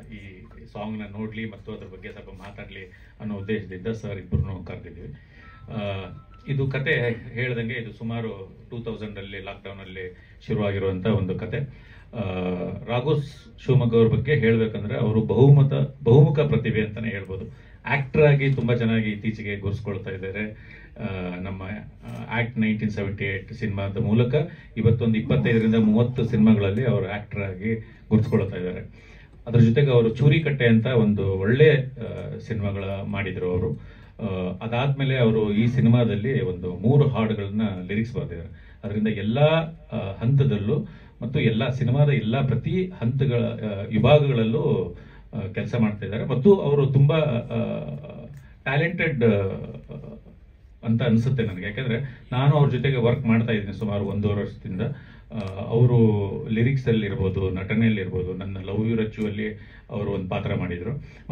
ಈ ಸಾಂಗ್ನ ನೋಡಲಿ ಮತ್ತು ಅದ್ರ ಬಗ್ಗೆ ಸ್ವಲ್ಪ ಮಾತಾಡಲಿ ಅನ್ನೋ ಉದ್ದೇಶದಿಂದ ಸರ್ ಇಬ್ಬರನ್ನು ಕರೆದಿದ್ವಿ ಆ, ಇದು ಕತೆ ಹೇಳ್ದಂಗೆ ಇದು ಸುಮಾರು ಟೂ ತೌಸಂಡಲ್ಲಿ ಲಾಕ್ಡೌನಲ್ಲಿ ಶುರುವಾಗಿರುವಂಥ ಒಂದು ಕತೆ ಆ, ರಾಘೋಸ್ ಶಿವಮೊಗ್ಗ ಅವ್ರ ಬಗ್ಗೆ ಹೇಳಬೇಕಂದ್ರೆ ಅವರು ಬಹುಮತ ಬಹುಮುಖ ಪ್ರತಿಭೆ ಅಂತಲೇ ಹೇಳ್ಬೋದು ಆಕ್ಟರ್ ಆಗಿ ತುಂಬ ಚೆನ್ನಾಗಿ ಇತ್ತೀಚೆಗೆ ಗುರ್ಸ್ಕೊಳ್ತಾ ಇದ್ದಾರೆ ಆ, ನಮ್ಮ ಆಕ್ಟ್ ನೈನ್ಟೀನ್ ಸೆವೆಂಟಿ ಏಟ್ ಸಿನಿಮಾದ ಮೂಲಕ ಇವತ್ತೊಂದು ಇಪ್ಪತ್ತೈದರಿಂದ ಮೂವತ್ತು ಸಿನಿಮಾಗಳಲ್ಲಿ ಅವರು ಆಕ್ಟರ್ ಆಗಿ ಗುರ್ಸ್ಕೊಳ್ತಾ ಇದ್ದಾರೆ ಅದ್ರ ಜೊತೆಗೆ ಅವರು ಚೂರಿಕಟ್ಟೆ ಅಂತ ಒಂದು ಒಳ್ಳೆ ಆ, ಸಿನಿಮಾಗಳ ಮಾಡಿದ್ರು ಅವರು ಆ, ಅದಾದ್ಮೇಲೆ ಅವರು ಈ ಸಿನಿಮಾದಲ್ಲಿ ಒಂದು ಮೂರು ಹಾಡುಗಳನ್ನ ಲಿರಿಕ್ಸ್ ಬರೆದಿದ್ದಾರೆ ಅದರಿಂದ ಎಲ್ಲ ಆ, ಹಂತದಲ್ಲೂ ಮತ್ತು ಎಲ್ಲ ಸಿನಿಮಾದ ಎಲ್ಲ ಪ್ರತಿ ಹಂತಗಳ ಆ, ವಿಭಾಗಗಳಲ್ಲೂ ಕೆಲಸ ಮಾಡ್ತಾ ಇದ್ದಾರೆ ಮತ್ತು ಅವರು ತುಂಬಾ ಟ್ಯಾಲೆಂಟೆಡ್ ಅಂತ ಅನಿಸುತ್ತೆ ನನಗೆ ಯಾಕಂದ್ರೆ ನಾನು ಅವ್ರ ಜೊತೆಗೆ ವರ್ಕ್ ಮಾಡ್ತಾ ಇದ್ದೀನಿ ಸುಮಾರು ಒಂದೂವರೆ ವರ್ಷದಿಂದ ಅವರು ಲಿರಿಕ್ಸ್ ಅಲ್ಲಿ ಇರ್ಬೋದು ನಟನೆಯಲ್ಲಿ ಇರ್ಬೋದು ನನ್ನ ಲವ್ ಯು ರಚ್ಚು ಅಲ್ಲಿ ಅವರು ಒಂದು ಪಾತ್ರ ಮಾಡಿದ್ರು